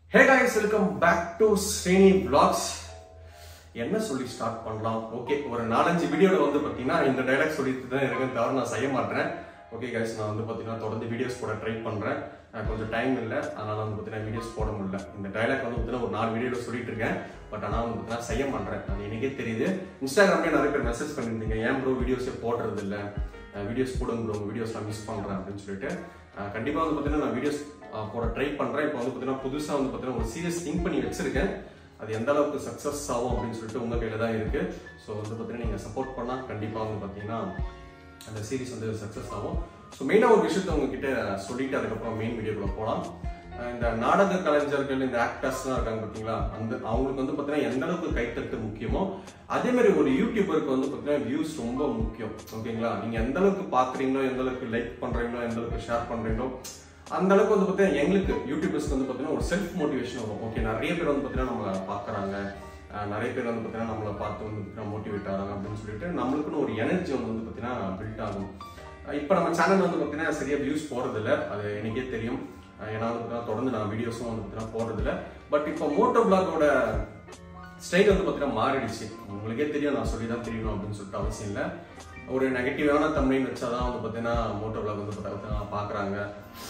hey guys welcome back to Sreeni vlogs என்ன சொல்லி start பண்ணலாம் ஓகே ஒரு நாலஞ்சு வீடியோல வந்து பார்த்தீங்கன்னா இந்த டைலாக் சொல்லிட்டு தான் எனக்கு தவிர நான் செய்ய மாட்டேன் ஓகே guys நான் வந்து பார்த்தீங்கன்னா தொடர்ந்து வீடியோஸ் போட ட்ரை பண்ணுறேன் கொஞ்சம் டைம் இல்லை அதனால வந்து பார்த்தீங்கன்னா வீடியோஸ் போட முடியல இந்த டைலாக் வந்து பார்த்தீங்கன்னா ஒரு நாலு வீடியோல சொல்லிட்டு இருக்கேன் பட் ஆனால் வந்து பார்த்தீங்கன்னா செய்ய மாட்டேன் அது எனக்கே தெரியுது இன்ஸ்டாகிராம்லேயே நிறைய பேர் மெசேஜ் பண்ணியிருந்தீங்க ஏன் ப்ரோ வீடியோஸே போடுறது இல்லை வீடியோஸ் போடுங்க ப்ரோ வீடியோஸ் நான் மிஸ் பண்ணுறேன் அப்படின்னு சொல்லிட்டு அஹ் கண்டிப்பா வந்து பார்த்தீங்கன்னா நான் வீடியோஸ் போட ட்ரை பண்றேன் இப்போ வந்து பார்த்தீங்கன்னா புதுசா வந்து பார்த்தீங்கன்னா ஒரு சீரியஸ் திங்க் பண்ணி வச்சிருக்கேன் அது எந்த அளவுக்கு சக்ஸஸ் ஆகும் அப்படின்னு சொல்லிட்டு உங்க கையில தான் இருக்கு ஸோ வந்து பார்த்தீங்கன்னா நீங்க சப்போர்ட் பண்ணா கண்டிப்பா வந்து பார்த்தீங்கன்னா அந்த சீரிஸ் வந்து சக்ஸஸ் ஆகும் ஸோ மெயினாக ஒரு விஷயத்த உங்ககிட்ட சொல்லிட்டு அதுக்கப்புறம் மெயின் வீடியோக்குள்ள போகலாம் அஹ் இந்த நாடக கலைஞர்கள் இந்த ஆக்டர்ஸ்லாம் இருக்காங்க பார்த்தீங்களா அந்த அவங்களுக்கு வந்து பார்த்தீங்கன்னா எந்த அளவுக்கு கைத்தட்டு முக்கியமோ அதே மாதிரி ஒரு யூடியூபருக்கு வந்து பார்த்தீங்கன்னா வியூஸ் ரொம்ப முக்கியம் ஓகேங்களா நீங்கள் எந்த அளவுக்கு பார்க்குறீங்களோ எந்த அளவுக்கு லைக் பண்ணுறீங்களோ எந்த அளவுக்கு ஷேர் பண்ணுறீங்களோ அந்த அளவுக்கு வந்து பார்த்தீங்கன்னா எங்களுக்கு யூடியூபர்ஸ்க்கு வந்து பார்த்தீங்கன்னா ஒரு செல்ஃப் மோட்டிவேஷன் வரும் ஓகே நிறைய பேர் வந்து பார்த்தீங்கன்னா நம்மளை பார்க்குறாங்க நிறைய பேர் வந்து பார்த்தீங்கன்னா நம்மளை பார்த்து வந்து பார்த்தீங்கன்னா மோட்டிவேட் ஆகிறாங்க அப்படின்னு சொல்லிட்டு நம்மளுக்குன்னு ஒரு எனர்ஜி வந்து வந்து பார்த்தீங்கன்னா பில்ட் ஆகும் இப்போ நம்ம சேனல் வந்து பார்த்தீங்கன்னா சரியா வியூஸ் போறதில்ல அது எனக்கே தெரியும் அஹ் ஏன்னா வந்து பார்த்தீங்கன்னா தொடர்ந்து நான் வீடியோஸும் வந்து பார்த்தீங்கன்னா போடுறதில்ல பட் இப்போ மோட்டோ பிளாகோட ஸ்டைல் வந்து பார்த்தீங்கன்னா மாறிடுச்சு உங்களுக்கே தெரியும் நான் சொல்லி தான் தெரியணும் அப்படின்னு சொல்லிட்டு அவசியம் இல்லை ஒரு நெகட்டிவான தமிழின் வச்சாதான் வந்து பார்த்தீங்கன்னா மோட்டோ பிளாக் வந்து பார்த்தீங்கன்னா பார்க்குறாங்க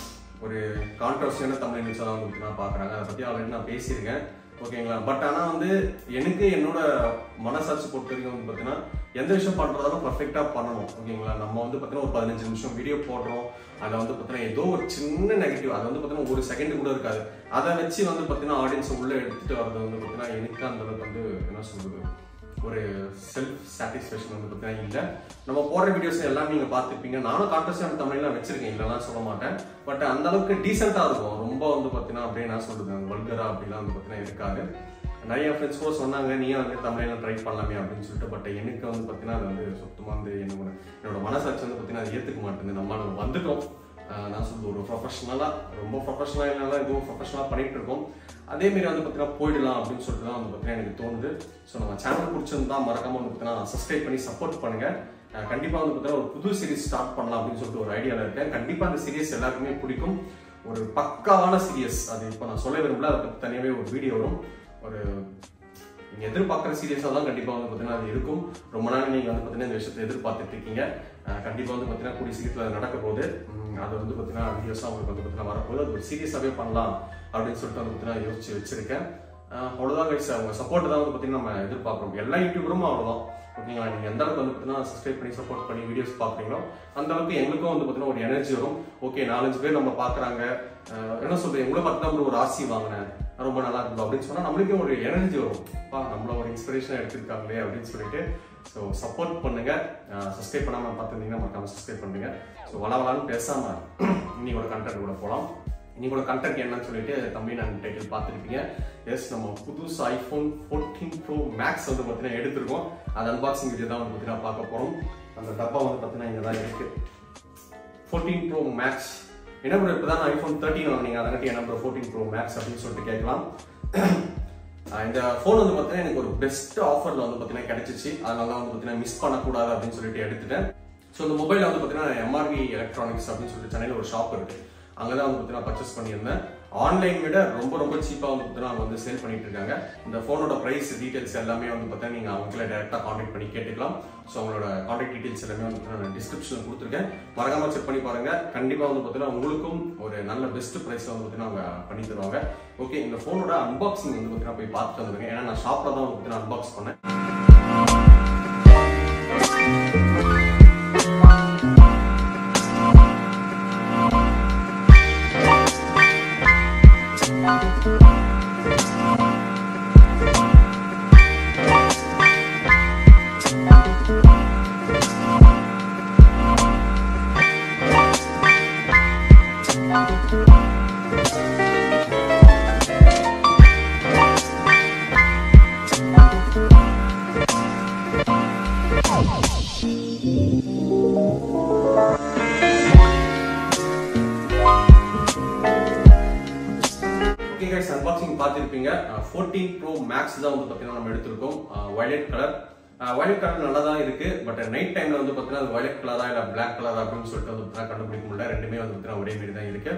ஒரு கான்ட்ரவர்சியான தமிழின் வச்சாதான் வந்து பார்த்தீங்கன்னா பார்க்குறாங்க அதை பற்றி ஆல்ரெடி நான் பேசியிருக்கேன் ஓகேங்களா பட் ஆனால் வந்து எனக்கு என்னோட மனசாட்சி பொறுத்த வரைக்கும் வந்து பார்த்தீங்கன்னா எந்த விஷயம் பண்ணுறதாலும் பர்ஃபெக்டாக பண்ணணும் ஓகேங்களா நம்ம வந்து பார்த்தீங்கன்னா ஒரு பதினஞ்சு நிமிஷம் வீடியோ போடுறோம் அதில் வந்து பார்த்தீங்கன்னா ஏதோ ஒரு சின்ன நெகட்டிவ் அது வந்து பார்த்தீங்கன்னா ஒரு செகண்ட் கூட இருக்காது அதை வச்சு வந்து பார்த்தீங்கன்னா ஆடியன்ஸ் உள்ளே எடுத்துகிட்டு வர்றது வந்து பார்த்தீங்கன்னா எனக்கு அந்த அளவுக்கு வந்து என்ன சொல்றது ஒரு செல்ஃப் சாட்டிஸ்ஃபேக்ஷன் வந்து பார்த்தீங்கன்னா இல்லை நம்ம போடுற வீடியோஸ் எல்லாம் நீங்கள் பார்த்துப்பீங்க நானும் கான்ட்ரஸ்டான தமிழ்லாம் வச்சிருக்கேன் இல்லைலாம் சொல்ல மாட்டேன் பட் அந்த அளவுக்கு டீசெண்டாக இருக்கும் ரொம்ப வந்து பார்த்தீங்கன்னா அப்படியே நான் சொல்றது வல்கரா அப்படிலாம் வந்து பார்த்தீங்கன்னா இருக்காது நிறைய ஃப்ரெண்ட்ஸ் கூட சொன்னாங்க நீயும் வந்து தமிழில் ட்ரை பண்ணலாமே அப்படின்னு சொல்லிட்டு பட் எனக்கு வந்து பார்த்தீங்கன்னா அது வந்து சுத்தமாக வந்து என்னோட என்னோட மனசாட்சி வந்து பார்த்தீங்கன்னா அதை ஏற்றுக்க மாட்டேங்குது நம்ம நம்ம வந்துட்டோம் ஆஹ் நான் சொல்றது ஒரு ப்ரொஃபஷனலாக ரொம்ப ப்ரொஃபஷனலாக இல்லைனாலும் இதுவும் ப்ரொஃபஷனலாக பண்ணிட்டு இருக்கோம் அதே மாதிரி வந்து பார்த்தீங்கன்னா போயிடலாம் அப்படின்னு சொல்லிட்டு தான் வந்து பார்த்தீங்கன்னா எனக்கு தோணுது ஸோ நம்ம சேனல் பிடிச்சிருந்தா மறக்காம வந்து பார்த்தீங்கன்னா சப்ஸ்கிரைப் பண்ணி சப்போர்ட் பண்ணுங்க ஆஹ் கண்டிப்பா வந்து பார்த்தீங்கன்னா ஒரு புது சீரிஸ் ஸ்டார்ட் பண்ணலாம் அப்படின்னு சொல்லிட்டு ஒரு ஐடியாவில் இருக்கேன் கண்டிப்பா அந்த சீரிஸ் எல்லாருக்குமே பிடிக்கும் ஒரு பக்காவான சீரியஸ் அது இப்போ நான் சொல்ல விரும்பல அதை பற்றி தனியாகவே ஒரு வீடியோ வரும் ஒரு நீங்க எதிர்பார்க்குற சீரியஸாக தான் கண்டிப்பாக வந்து பார்த்தீங்கன்னா அது இருக்கும் ரொம்ப நாள் நீங்கள் வந்து பார்த்தீங்கன்னா இந்த விஷயத்தை எதிர்பார்த்துட்டு இருக்கீங்க அஹ் கண்டிப்பா வந்து பார்த்தீங்கன்னா கூடிய சீக்கிரத்தில் நடக்க போகுது உம் அது வந்து பார்த்தீங்கன்னா வீடியோஸாக உங்களுக்கு வந்து பார்த்தீங்கன்னா வரப்போகுது அது ஒரு சீரியஸாகவே பண்ணலாம் அப்படின்னு சொல்லிட்டு வந்து பார்த்தீங்கன்னா யோசிச்சு வச்சிருக்கேன் அஹ் அவ்வளவுதான் கைஸ் அவங்க சப்போர்ட் தான் வந்து பார்த்தீங்கன்னா நம்ம எதிர்பார்க்குறோம் எல்லா யூடியூபரும் அவ்வளோதான் ஓகேங்களா நீங்கள் எந்த அளவுக்கு வந்து பார்த்தீங்கன்னா சப்ஸ்கிரைப் பண்ணி சப்போர்ட் பண்ணி வீடியோஸ் பார்க்குறீங்களோ அந்த அளவுக்கு எங்களுக்கும் வந்து பார்த்தீங்கன்னா ஒரு எனர்ஜி வரும் ஓகே நாலஞ்சு பேர் நம்ம பார்க்குறாங்க என்ன சொல்றது எங்களை பார்த்து தான் ஒரு ஆசி வாங்கினேன் ரொம்ப நல்லா இருக்கும் அப்படின்னு சொன்னா நம்மளுக்கே ஒரு எனர்ஜி வரும் பா நம்மள ஒரு இன்ஸ்பிரேஷன் எடுத்திருக்காங்களே அப்படின்னு சொல்லிட்டு ஸோ சப்போர்ட் பண்ணுங்க சப்ஸ்கிரைப் பண்ணாம பார்த்துருந்தீங்கன்னா மறக்காம சப்ஸ்கிரைப் பண்ணுங்க ஸோ வளவலான்னு பேசாம இன்னைக்கோட கண்டென்ட் கூட போகலாம் இன்னைக்கோட கண்டென்ட் என்னன்னு சொல்லிட்டு தம்பி நான் டைட்டில் பார்த்துருப்பீங்க எஸ் நம்ம புதுசு ஐஃபோன் ஃபோர்டீன் ப்ரோ மேக்ஸ் வந்து பார்த்தீங்கன்னா எடுத்திருக்கோம் அது அன்பாக்சிங் வீடியோ தான் வந்து பார்த்தீங்கன்னா பார்க்க போகிறோம் அந்த டப்பா வந்து பார்த்தீங்கன்னா இங்கே தான் இருக்கு ஃபோர்டீன் ப்ரோ மேக்ஸ் என்ன ப்ரோ இப்போ தான் ஐஃபோன் தேர்ட்டின் வாங்கினீங்க அதனாட்டி என்ன ப்ரோ ஃபோர்டீன் ப்ரோ மேக்ஸ் அப்படின்னு சொல்லிட்டு கேட்கலாம் ஆஹ் இந்த ஃபோன் வந்து பார்த்தீங்கன்னா எனக்கு ஒரு பெஸ்ட் ஆஃபரில் வந்து பார்த்தீங்கன்னா கிடைச்சிச்சு அதனால தான் வந்து பார்த்தீங்கன்னா மிஸ் பண்ணக்கூடாது அப்படின்னு சொல்லிட்டு எடுத்துட்டேன் ஸோ இந்த மொபைல் வந்து பார்த்தீங்கன்னா எம்ஆர்வி எலக்ட்ரானிக்ஸ் அப்படின்னு சொல்லிட்டு சென்னையில் ஒரு ஷாப் இருக்கு அங்கே தான் வந்து பார்த்தீங்கன்னா பர்ச்சேஸ் பண்ணியிருந்தேன் ஆன்லைன் விட ரொம்ப ரொம்ப சீப்பாக வந்து பார்த்தீங்கன்னா அவங்க வந்து சேல் பண்ணிட்டு இருக்காங்க இந்த ஃபோனோட ப்ரைஸ் டீடைல்ஸ் எல்லாமே வந்து பார்த்தீங்கன்னா நீங்கள் அவங்கள டேரெக்டாக காண்டாக்ட் பண்ணி கேட்டுக்கலாம் ஸோ அவங்களோட காண்டாக்ட் டீடைல்ஸ் எல்லாமே வந்து பார்த்தீங்கன்னா நான் டிஸ்கிரிப்ஷனில் கொடுத்துருக்கேன் மறக்காம செக் பண்ணி பாருங்க கண்டிப்பாக வந்து பார்த்தீங்கன்னா உங்களுக்கும் ஒரு நல்ல பெஸ்ட் ப்ரைஸில் வந்து பார்த்தீங்கன்னா அவங்க பண்ணி தருவாங்க ஓகே இந்த ஃபோனோட அன்பாக்சிங் வந்து பார்த்தீங்கன்னா போய் பார்த்துட்டு வந்துருங்க ஏன்னா நான் ஷாப்பில் தான் வந்து பார்த்தீங்கன்னா அன்பாக்ஸ் பண்ணேன் ஓகே கைஸ் அன்பாக்சிங் பார்த்துருப்பீங்க ஃபோர்டீன் ப்ரோ மேக்ஸ் தான் வந்து பார்த்தீங்கன்னா நம்ம எடுத்திருக்கோம் வயலட் கலர் வயலட் கலர் நல்லா தான் இருக்கு பட் நைட் டைம்ல வந்து பார்த்தீங்கன்னா அது வயலட் கலரா இல்லை பிளாக் கலரா அப்படின்னு சொல்லிட்டு வந்து பார்த்தீங்கன்னா கண்டுபிடிக்க முடியல ரெண்டுமே வந்து பார்த்தீங்கன்னா ஒரே மாதிரி தான் இருக்கு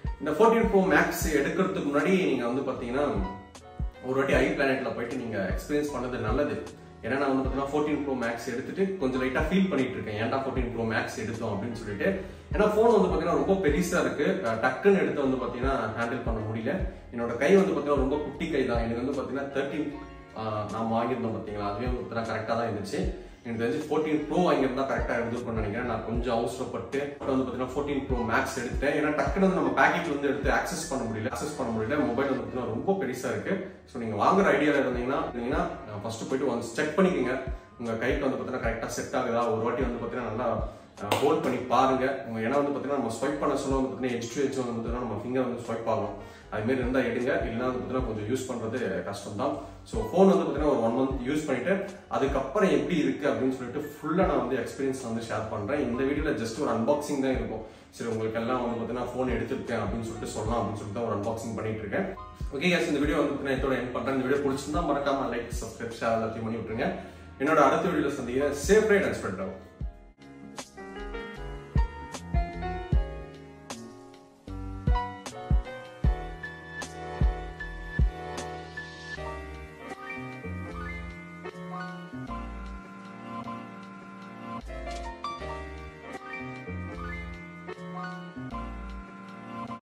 இந்த ஃபோர்டீன் ப்ரோ மேக்ஸ் எடுக்கிறதுக்கு முன்னாடி நீங்க வந்து பாத்தீங்கன்னா ஒரு வாட்டி ஐ பிளானெட்ல போயிட்டு நீங்க எக்ஸ்பீரியன்ஸ் பண்ணது நல்லது ஏன்னா நான் வந்து பார்த்தீங்கன்னா ஃபோர்டீன் ப்ரோ மேக்ஸ் எடுத்துட்டு கொஞ்சம் லைட்டா ஃபீல் பண்ணிட்டு இருக்கேன் ஏன்டா ஃபோர்டீன் ப்ரோ மேக்ஸ் எடுத்தோம் அப்படின்னு சொல்லிட்டு ஏன்னா ஃபோன் வந்து பார்த்தீங்கன்னா ரொம்ப பெருசா இருக்கு அஹ் டக்குன்னு எடுத்து வந்து பார்த்தீங்கன்னா ஹேண்டில் பண்ண முடியல என்னோட கை வந்து பார்த்தீங்கன்னா ரொம்ப குட்டி கை தான் எனக்கு வந்து பார்த்தீங்கன்னா தேர்ட்டீன் நான் வாங்கியிருந்தோம் பார்த்தீங்களா அதுவே வந்து பார்த்தீங்கன்னா கரெக்டாக தான் இருந்துச்சு எனக்கு தெரிஞ்சு ஃபோர்டீன் ப்ரோ வாங்கியிருந்தா கரெக்டாக இருந்திருக்கும்னு நினைக்கிறேன் நான் கொஞ்சம் அவசரப்பட்டு அப்புறம் வந்து பார்த்தீங்கன்னா ஃபோர்டீன் ப்ரோ மேக்ஸ் எடுத்தேன் ஏன்னா டக்குனு வந்து நம்ம பேக்கெட்ல இருந்து எடுத்து ஆக்சஸ் பண்ண முடியல ஆக்சஸ் பண்ண முடியல மொபைல் வந்து பார்த்தீங்கன்னா ரொம்ப பெருசா இருக்கு ஸோ நீங்க வாங்குற ஐடியால இருந்தீங்கன்னா இருந்தீங்கன்னா ஃபர்ஸ்ட் போயிட்டு ஒன்ஸ் செக் பண்ணிக்கோங்க உங்க கைக்கு வந்து பார்த்தீங்கன்னா கரெக்டாக செட் ஆகுதா ஒரு வாட்டி வந்து பார்த்தீங்கன்னா நல்லா ஹோல்ட் பண்ணி பாருங்க உங்க ஏன்னா வந்து பார்த்தீங்கன்னா நம்ம ஸ்வைப் பண்ண சொல்ல வந்து பார்த்தீங்கன்னா எச் டு எச் வந்து பார்த்தீங்கன்னா நம்ம ஃபிங்கர் வந்து ஸ்வைப் ஆகும் அது மாதிரி இருந்தால் எடுங்க இல்லைன்னா வந்து பார்த்தீங்கன்னா கொஞ்சம் யூஸ் பண்றது கஷ்டம் தான் ஸோ ஃபோன் வந்து பார்த்தீங்கன்னா ஒரு ஒன் மந்த் யூஸ் பண்ணிட்டு அதுக்கப்புறம் எப்படி இருக்கு அப்படின்னு சொல்லிட்டு ஃபுல்லாக நான் வந்து எக்ஸ்பீரியன்ஸ் வந்து ஷேர் பண்றேன் இந்த வீடியோல ஜஸ்ட் ஒரு அன்பாக்சிங் தான் இருக்கும் சரி உங்களுக்கு எல்லாம் வந்து பார்த்தீங்கன்னா ஃபோன் எடுத்திருக்கேன் அப்படின்னு சொல்லிட்டு சொல்லலாம் அப்படின்னு சொல்லிட்டு தான் ஒரு அன்பாக்சிங் பண்ணிட்டு இருக்கேன் ஓகே கேஸ் இந்த வீடியோ வந்து பார்த்தீங்கன்னா இதோட என் பண்றேன் இந்த வீடியோ பிடிச்சிருந்தா மறக்காம லைக் சப்ஸ்கிரைப் ஷேர் எல்லாத்தையும் பண்ணி விட்டுருங்க என்னோட அடுத்த வீடியோல சந்திக்கிறேன் சேஃப் ரைட் அண்ட் ஸ்ப்ரெட் ஆகும்